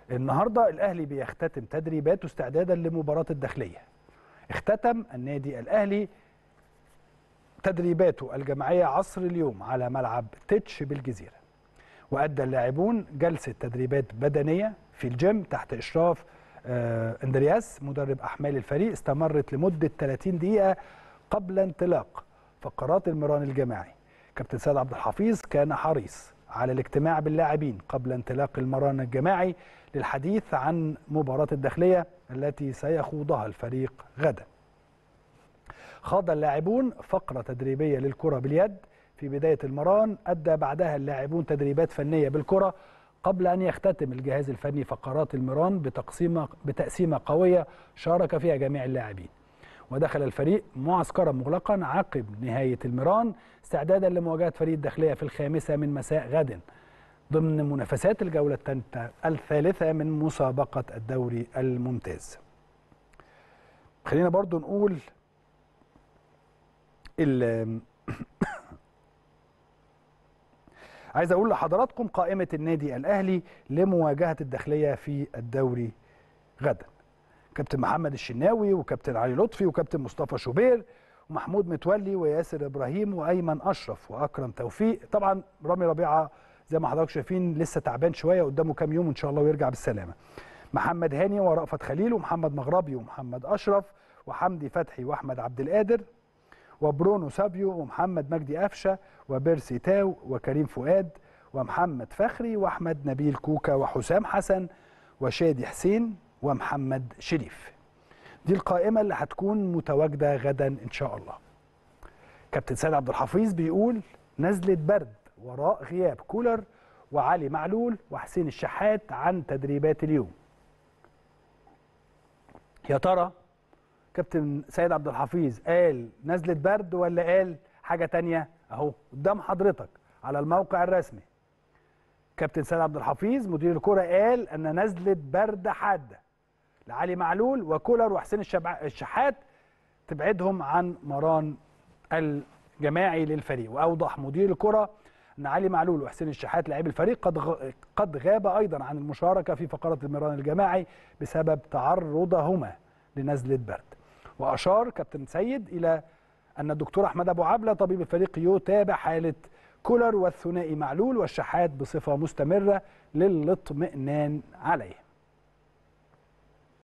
النهارده الاهلي بيختتم تدريباته استعدادا لمباراه الداخليه اختتم النادي الاهلي تدريباته الجماعيه عصر اليوم على ملعب تتش بالجزيره وادى اللاعبون جلسه تدريبات بدنيه في الجيم تحت اشراف آه، اندرياس مدرب احمال الفريق استمرت لمده 30 دقيقه قبل انطلاق فقرات المران الجماعي كابتن سيد عبد الحفيظ كان حريص على الاجتماع باللاعبين قبل انطلاق المران الجماعي للحديث عن مباراة الداخلية التي سيخوضها الفريق غدا خاض اللاعبون فقرة تدريبية للكرة باليد في بداية المران أدى بعدها اللاعبون تدريبات فنية بالكرة قبل أن يختتم الجهاز الفني فقرات المران بتقسيمة بتقسيمة قوية شارك فيها جميع اللاعبين ودخل الفريق معسكرا مغلقا عقب نهاية المران استعدادا لمواجهة فريق الداخلية في الخامسة من مساء غد ضمن منافسات الجولة الثالثة من مسابقة الدوري الممتاز خلينا برضو نقول عايز اقول لحضراتكم قائمة النادي الاهلي لمواجهة الداخلية في الدوري غدا كابتن محمد الشناوي وكابتن علي لطفي وكابتن مصطفى شوبير ومحمود متولي وياسر ابراهيم وايمن اشرف واكرم توفيق طبعا رامي ربيعه زي ما حضراتكم شايفين لسه تعبان شويه قدامه كام يوم ان شاء الله ويرجع بالسلامه محمد هاني ورأفت خليل ومحمد مغربي ومحمد اشرف وحمدي فتحي واحمد عبد القادر وبرونو سابيو ومحمد مجدي قفشه وبيرسي تاو وكريم فؤاد ومحمد فخري واحمد نبيل كوكا وحسام حسن وشادي حسين ومحمد شريف دي القائمة اللي هتكون متواجدة غدا إن شاء الله كابتن سيد عبد الحفيظ بيقول نزلة برد وراء غياب كولر وعلي معلول وحسين الشحات عن تدريبات اليوم يا ترى كابتن سيد عبد الحفيظ قال نزلة برد ولا قال حاجة تانية اهو قدام حضرتك على الموقع الرسمي كابتن سيد عبد الحفيظ مدير الكرة قال ان نزلة برد حادة لعلي معلول وكولر وحسين الشحات تبعدهم عن مران الجماعي للفريق واوضح مدير الكره ان علي معلول وحسين الشحات لاعبي الفريق قد قد غاب ايضا عن المشاركه في فقره المران الجماعي بسبب تعرضهما لنزله برد واشار كابتن سيد الى ان الدكتور احمد ابو عبله طبيب الفريق يتابع حاله كولر والثنائي معلول والشحات بصفه مستمره للاطمئنان عليه